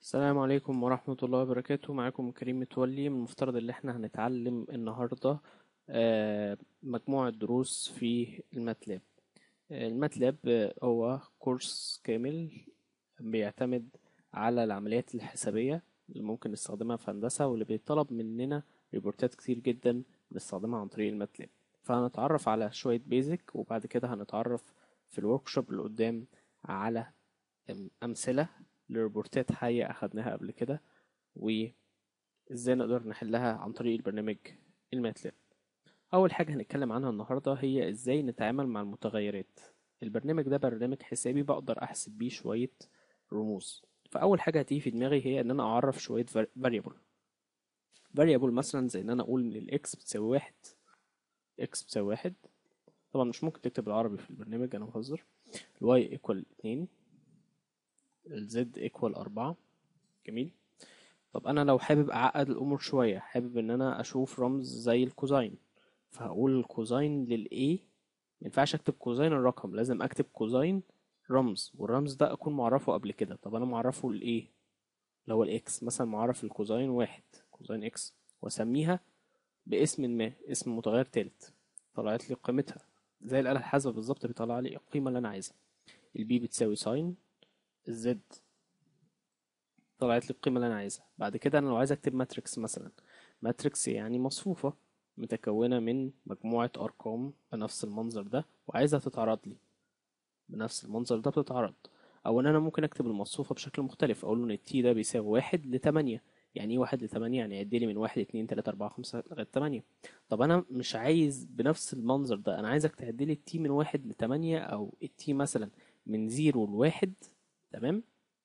السلام عليكم ورحمة الله وبركاته معاكم كريم متولي من المفترض اللي احنا هنتعلم النهاردة آه، مجموعة دروس في الماتلاب آه، الماتلاب آه، هو كورس كامل بيعتمد على العمليات الحسابية اللي ممكن نستخدمها في هندسة واللي بيطلب مننا ريبورتات كتير جدا بنستخدمها عن طريق الماتلاب فهنتعرف على شوية بيزك وبعد كده هنتعرف في الوركشوب اللي قدام على أم- أمثلة لريبورتات حية أخدناها قبل كده وإزاي نقدر نحلها عن طريق البرنامج الماتلاب أول حاجة هنتكلم عنها النهاردة هي إزاي نتعامل مع المتغيرات البرنامج ده برنامج حسابي بقدر أحسب بيه شوية رموز فأول حاجة هتيجي في دماغي هي إن أنا أعرف شوية variable variable مثلا زي إن أنا أقول إن الإكس بتساوي واحد إكس بتساوي واحد طبعا مش ممكن تكتب بالعربي في البرنامج أنا بهزر الواي ايكوال اتنين الزد ايكوال أربعة جميل طب أنا لو حابب أعقد الأمور شوية حابب إن أنا أشوف رمز زي الكوزاين فهقول الكوزاين للإيه مينفعش أكتب كوزاين الرقم لازم أكتب كوزاين رمز والرمز ده أكون معرفه قبل كده طب أنا معرفه الإيه اللي هو الإكس مثلا معرف الكوزاين واحد كوزاين إكس وأسميها باسم ما اسم متغير تالت طلعت لي قيمتها زي الآلة الحاسبة بالظبط بيطلع لي القيمة اللي أنا عايزها البي بتساوي ساين الزد طلعت لي القيمة اللي أنا عايزها بعد كده أنا لو عايز أكتب ماتريكس مثلا ماتريكس يعني مصفوفة متكونة من مجموعة أرقام بنفس المنظر ده وعايزها تتعرض لي بنفس المنظر ده بتتعرض أو إن أنا ممكن أكتب المصفوفة بشكل مختلف أقول له إن التي ده بيساوي واحد لتمانية يعني إيه واحد لتمانية يعني يعد لي من واحد اتنين تلاتة أربعة خمسة لغاية تمانية طب أنا مش عايز بنفس المنظر ده أنا عايزك تعد لي التي من واحد لتمانية أو التي مثلا من زيرو لواحد تمام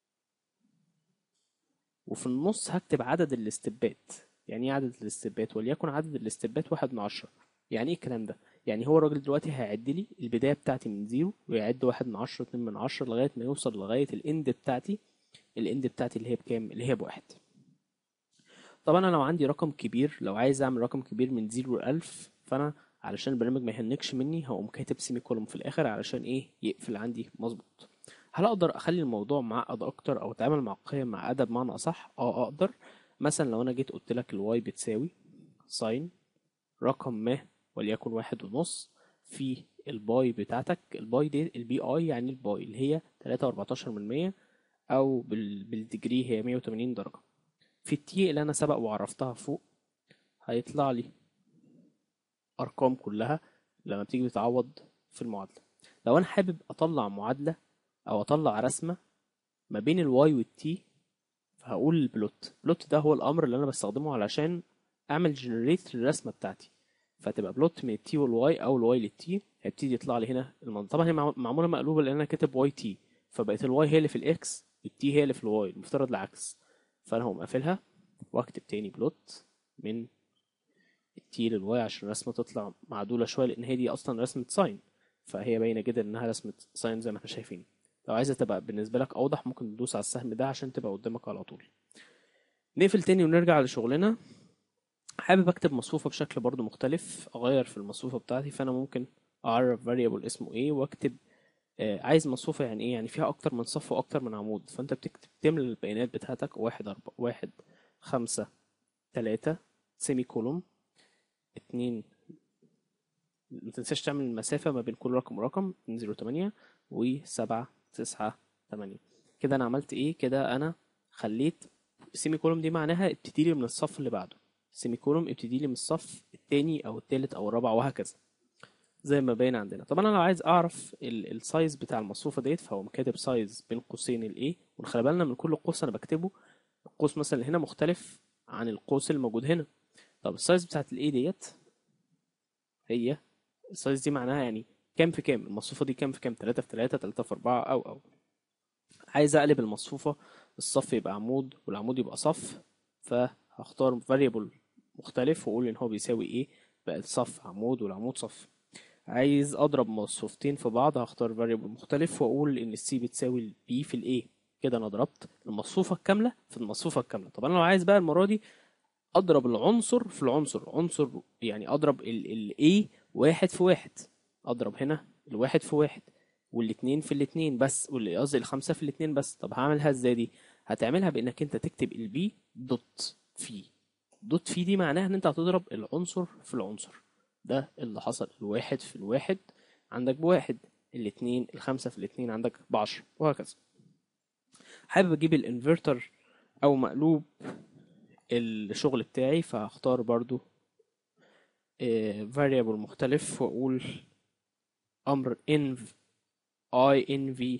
وفي النص هكتب عدد الاستبات يعني ايه عدد الاستبات وليكن عدد الاستبات واحد من عشرة يعني ايه الكلام ده يعني هو الراجل دلوقتي هيعد لي البداية بتاعتي من زيرو ويعد واحد من عشرة اتنين من عشرة لغاية ما يوصل لغاية الاند بتاعتي الاند بتاعتي اللي هي بكام اللي هي بواحد طبعا انا لو عندي رقم كبير لو عايز اعمل رقم كبير من زيرو لألف فانا علشان البرنامج ما يهنكش مني هقوم كاتب سيمي كولوم في الاخر علشان ايه يقفل عندي مظبوط هل اقدر اخلي الموضوع معقد اكتر او اتعامل مع قيم معقده بمعنى اصح اه اقدر مثلا لو انا جيت قلت لك الواي بتساوي ساين رقم ما وليكن واحد ونص في الباي بتاعتك الباي دي البي اي يعني الباي اللي هي تلاتة واربعتاشر من مية او بال... بالديجري هي مية وتمانين درجة في التي اللي انا سبق وعرفتها فوق هيطلع لي ارقام كلها لما بتيجي بتعوض في المعادلة لو انا حابب اطلع معادلة او اطلع رسمة ما بين الواي والتي فهقول البلوت البلوت ده هو الامر اللي انا بستخدمه علشان اعمل جنريت للرسمة بتاعتي فتبقى بلوت من التي والواي او الواي للتي هيبتدي يطلع لي هنا المنظر طبعا هي معمو- معمولة مقلوبة لان انا كاتب واي تي فبقت الواي هي اللي في الاكس والتي هي اللي في الواي المفترض العكس فانا هقوم قافلها واكتب تاني بلوت من التي للواي عشان الرسمة تطلع معدولة شوية لان هي دي اصلا رسمة ساين فهي باينة جدا انها رسمة ساين زي ما احنا شايفين لو عايزة تبقى بالنسبة لك أوضح ممكن تدوس على السهم ده عشان تبقى قدامك على طول نقفل تاني ونرجع لشغلنا حابب أكتب مصفوفة بشكل برضو مختلف أغير في المصفوفة بتاعتي فأنا ممكن أعرف variable اسمه إيه وأكتب آه عايز مصفوفة يعني إيه يعني فيها أكتر من صف وأكتر من عمود فأنت بتكتب تملى البيانات بتاعتك واحد أربعة واحد خمسة تلاتة سيمي كولوم اتنين ما تنساش تعمل المسافة ما بين كل رقم ورقم اتنين زيرو تمانية وسبعة تسعة تمانية كده أنا عملت إيه كده أنا خليت سيمي كولوم دي معناها ابتدي لي من الصف اللي بعده سيمي كولوم ابتدي لي من الصف التاني أو التالت أو الرابع وهكذا زي ما باين عندنا طب أنا لو عايز أعرف ال- السايز بتاع المصفوفة ديت فهو كاتب سايز بين قوسين الإيه ونخلي بالنا من كل قوس أنا بكتبه القوس مثلا اللي هنا مختلف عن القوس الموجود هنا طب السايز بتاعت الإيه ديت هي السايز دي معناها يعني كام في كام المصفوفة دي كام في كام تلاتة في تلاتة تلاتة في أربعة أو أو عايز أقلب المصفوفة الصف يبقى عمود والعمود يبقى صف فهختار variable مختلف وأقول إن هو بيساوي إيه بقى الصف عمود والعمود صف عايز أضرب مصفوفتين في بعض هختار variable مختلف وأقول إن السي بتساوي البي في الإيه كده أنا ضربت المصفوفة الكاملة في المصفوفة الكاملة طب أنا لو عايز بقى المرة دي اضرب العنصر في العنصر عنصر يعني اضرب ال ال A واحد في واحد اضرب هنا الواحد في واحد والاتنين في الاتنين بس واللي قصدي الخمسة في الاتنين بس طب هعملها ازاي دي هتعملها بانك انت تكتب البي دوت في دوت في دي معناها ان انت هتضرب العنصر في العنصر ده اللي حصل الواحد في الواحد عندك بواحد الاتنين الخمسة في الاتنين عندك بعشرة وهكذا حابب اجيب الانفرتر او مقلوب الشغل بتاعي فهختار برضو آه، variable مختلف واقول امر env i n v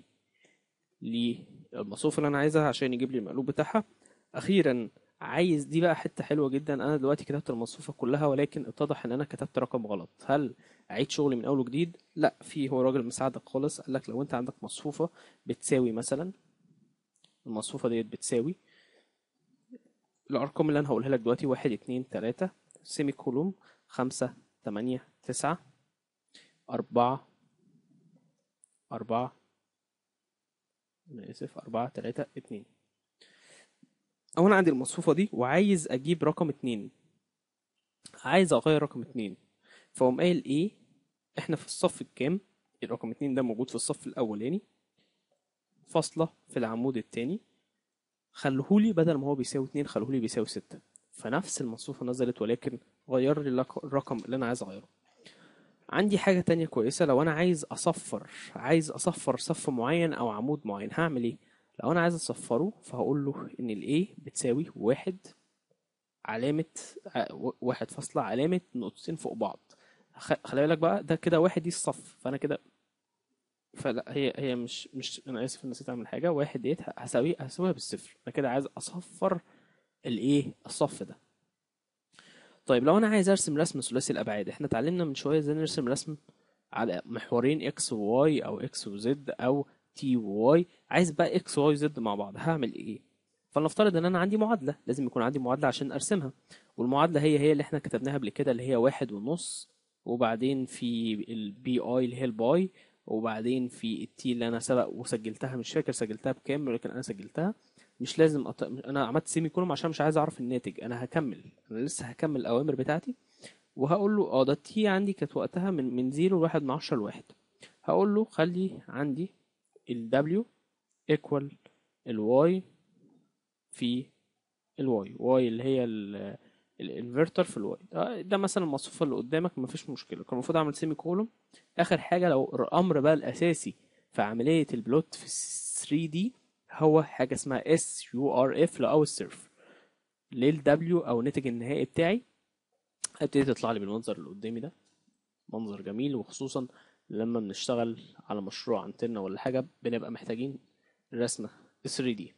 للمصفوفة اللي انا عايزها عشان يجيب لي المقلوب بتاعها اخيرا عايز دي بقى حتة حلوة جدا انا دلوقتي كتبت المصفوفة كلها ولكن اتضح ان انا كتبت رقم غلط هل اعيد شغلي من اول وجديد لا في هو راجل مساعدك خالص قال لك لو انت عندك مصفوفة بتساوي مثلا المصفوفة ديت بتساوي الأرقام اللي أنا هقولها لك دلوقتي واحد اتنين تلاتة سيمي كولوم خمسة تمانية تسعة أربعة أربعة أنا آسف أربعة تلاتة اتنين أو أنا عندي المصفوفة دي وعايز أجيب رقم اتنين عايز أغير رقم اتنين فقوم قايل إيه إحنا في الصف الكام الرقم اتنين ده موجود في الصف الأولاني فاصلة في العمود التاني خلوهولي بدل ما هو بيساوي اتنين خلوهولي بيساوي ستة فنفس المصفوفة نزلت ولكن غير لي الرق- الرقم اللي أنا عايز أغيره عندي حاجة تانية كويسة لو أنا عايز أصفر عايز أصفر صف معين أو عمود معين هعمل إيه؟ لو أنا عايز أصفره فهقول له إن ال A بتساوي واحد علامة ع- و- واحد فاصلة علامة نقطتين فوق بعض خ- خلي بالك بقى ده كده واحد دي الصف فأنا كده فلا هي هي مش مش انا اسف إن نسيت اعمل حاجه واحد ديت هساوي هساويها بالصفر انا كده عايز اصفر الايه الصف ده طيب لو انا عايز ارسم رسم ثلاثي الابعاد احنا اتعلمنا من شويه ازاي نرسم رسم على محورين اكس وواي او اكس وزد او تي وواي عايز بقى اكس واي زد مع بعض هعمل ايه فلنفترض ان انا عندي معادله لازم يكون عندي معادله عشان ارسمها والمعادله هي هي اللي احنا كتبناها قبل كده اللي هي واحد ونص وبعدين في البي اي اللي هي الباي وبعدين في التي اللي انا سبق وسجلتها مش فاكر سجلتها بكام ولكن انا سجلتها مش لازم أط... انا عملت سيمي كولوم عشان مش عايز اعرف الناتج انا هكمل انا لسه هكمل الاوامر بتاعتي وهقول له اه ده التي عندي كانت وقتها من من زيرو لواحد من عشرة لواحد هقول له خلي عندي ال W equal ال Y في ال Y Y اللي هي ال الانفرتر في الواي ده, ده مثلا المصفوفه اللي قدامك مفيش مشكله كان المفروض اعمل سيمي كولوم اخر حاجه لو الامر بقى الاساسي في عمليه البلوت في 3 دي هو حاجه اسمها اس يو ار اف او السيرف للدبليو او الناتج النهائي بتاعي هيبتدي تطلع لي بالمنظر اللي قدامي ده منظر جميل وخصوصا لما بنشتغل على مشروع انترنا ولا حاجه بنبقى محتاجين رسمه 3 دي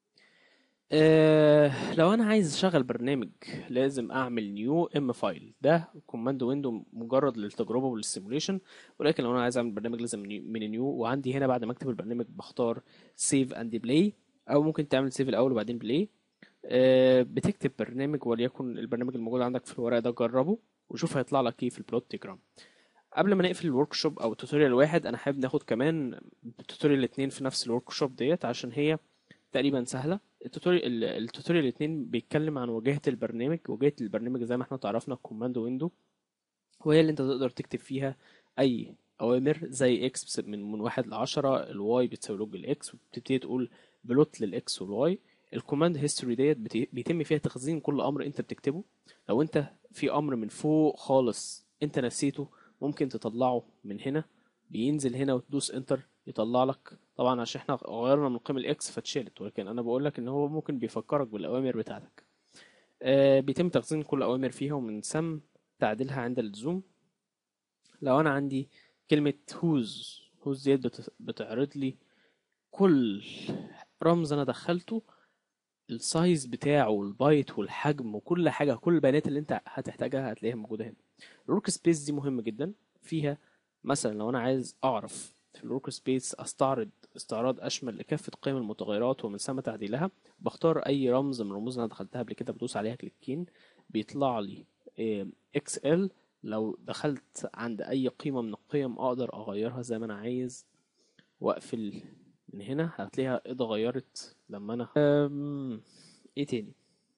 أه لو انا عايز اشغل برنامج لازم اعمل نيو ام فايل ده كوماند ويندو مجرد للتجربه وللسيموليشن ولكن لو انا عايز اعمل برنامج لازم من نيو وعندي هنا بعد ما اكتب البرنامج بختار سيف اند بلاي او ممكن تعمل سيف الاول وبعدين بلاي أه بتكتب برنامج وليكن البرنامج الموجود عندك في الورق ده جربه وشوف هيطلع لك ايه في البلوت ديجرام قبل ما نقفل الورك شوب او التوتوريال الواحد انا حابب ناخد كمان التوتوريال الاتنين في نفس الورك شوب ديت عشان هي تقريبا سهله التوتوريال التوتوريال الاتنين بيتكلم عن واجهه البرنامج واجهه البرنامج زي ما احنا تعرفنا كوماند ويندو وهي اللي انت تقدر تكتب فيها اي اوامر زي اكس من من واحد لعشرة الواي بتساوي لوج الاكس وبتبتدي تقول بلوت للاكس والواي الكوماند هيستوري ديت بيتم فيها تخزين كل امر انت بتكتبه لو انت في امر من فوق خالص انت نسيته ممكن تطلعه من هنا بينزل هنا وتدوس انتر يطلع لك طبعا عشان احنا غيرنا من قيم الاكس فاتشالت ولكن انا بقول لك ان هو ممكن بيفكرك بالاوامر بتاعتك آه بيتم تخزين كل الاوامر فيها ومن ثم تعديلها عند الزوم لو انا عندي كلمة هوز هوز ديت بتعرض لي كل رمز انا دخلته السايز بتاعه والبايت والحجم وكل حاجة كل البيانات اللي انت هتحتاجها هتلاقيها موجودة هنا الورك سبيس دي مهمة جدا فيها مثلا لو انا عايز اعرف في الورك سبيس استعرض استعراض اشمل لكافه قيم المتغيرات ومن ثم تعديلها بختار اي رمز من الرموز اللي انا دخلتها قبل كده بدوس عليها كليكين بيطلع لي اكس ال لو دخلت عند اي قيمه من القيم اقدر اغيرها زي ما انا عايز واقفل من هنا هتلاقيها اتغيرت لما انا ايه تاني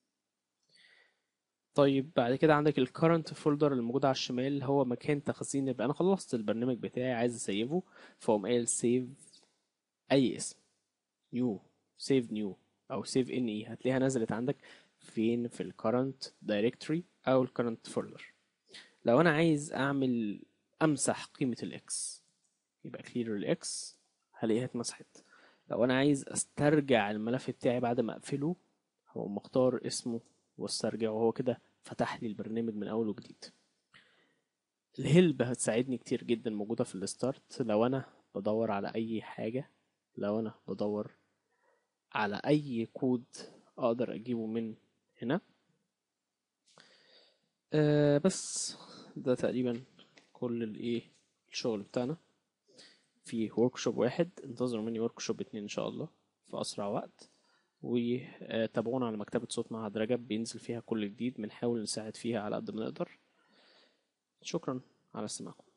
طيب بعد كده عندك الكرنت فولدر اللي موجود على الشمال هو مكان تخزين يبقى انا خلصت البرنامج بتاعي عايز اسيفه فاقوم قايل سيف اي اسم نيو سيف نيو او سيف ان اي هتلاقيها نزلت عندك فين في الكرنت دايركتوري او الكرنت فولدر لو انا عايز اعمل امسح قيمة الاكس يبقى كلير الاكس هلاقيها اتمسحت لو انا عايز استرجع الملف بتاعي بعد ما اقفله هو مختار اسمه واسترجعه وهو كده فتح لي البرنامج من اول وجديد الهيلب هتساعدني كتير جدا موجودة في الستارت لو انا بدور على اي حاجة لو انا بدور على اي كود اقدر اجيبه من هنا أه بس ده تقريبا كل الايه الشغل بتاعنا في ورك شوب واحد انتظروا مني ورك شوب اتنين ان شاء الله في اسرع وقت وتابعونا على مكتبة صوت مع رجب بينزل فيها كل جديد بنحاول نساعد فيها على قد ما نقدر شكرا على استماعكم